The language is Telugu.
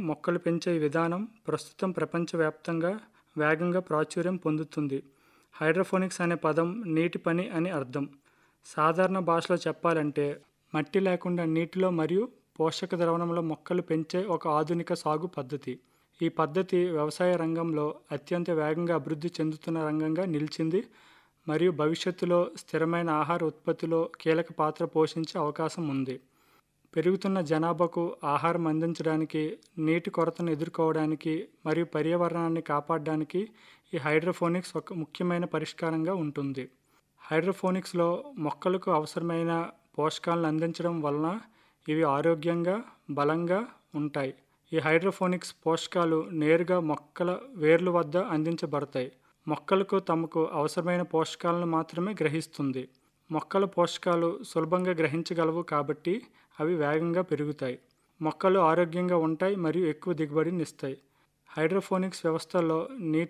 మొక్కలు పెంచే విధానం ప్రస్తుతం ప్రపంచవ్యాప్తంగా వేగంగా ప్రాచుర్యం పొందుతుంది హైడ్రోఫోనిక్స్ అనే పదం నీటి పని అని అర్థం సాధారణ భాషలో చెప్పాలంటే మట్టి లేకుండా నీటిలో మరియు పోషక ద్రవణంలో మొక్కలు పెంచే ఒక ఆధునిక సాగు పద్ధతి ఈ పద్ధతి వ్యవసాయ రంగంలో అత్యంత వేగంగా అభివృద్ధి చెందుతున్న రంగంగా నిలిచింది మరియు భవిష్యత్తులో స్థిరమైన ఆహార ఉత్పత్తిలో కీలక పాత్ర పోషించే అవకాశం ఉంది పెరుగుతున్న జనాభాకు ఆహారం అందించడానికి నీటి కొరతను ఎదుర్కోవడానికి మరియు పర్యావరణాన్ని కాపాడడానికి ఈ హైడ్రోఫోనిక్స్ ఒక ముఖ్యమైన పరిష్కారంగా ఉంటుంది హైడ్రోఫోనిక్స్లో మొక్కలకు అవసరమైన పోషకాలను అందించడం వలన ఇవి ఆరోగ్యంగా బలంగా ఉంటాయి ఈ హైడ్రోఫోనిక్స్ పోషకాలు నేరుగా మొక్కల వేర్ల వద్ద అందించబడతాయి మొక్కలకు తమకు అవసరమైన పోషకాలను మాత్రమే గ్రహిస్తుంది మొక్కల పోషకాలు సులభంగా గ్రహించగలవు కాబట్టి అవి వేగంగా పెరుగుతాయి మొక్కలు ఆరోగ్యంగా ఉంటాయి మరియు ఎక్కువ దిగుబడిని ఇస్తాయి హైడ్రోఫోనిక్స్ వ్యవస్థలో నీటి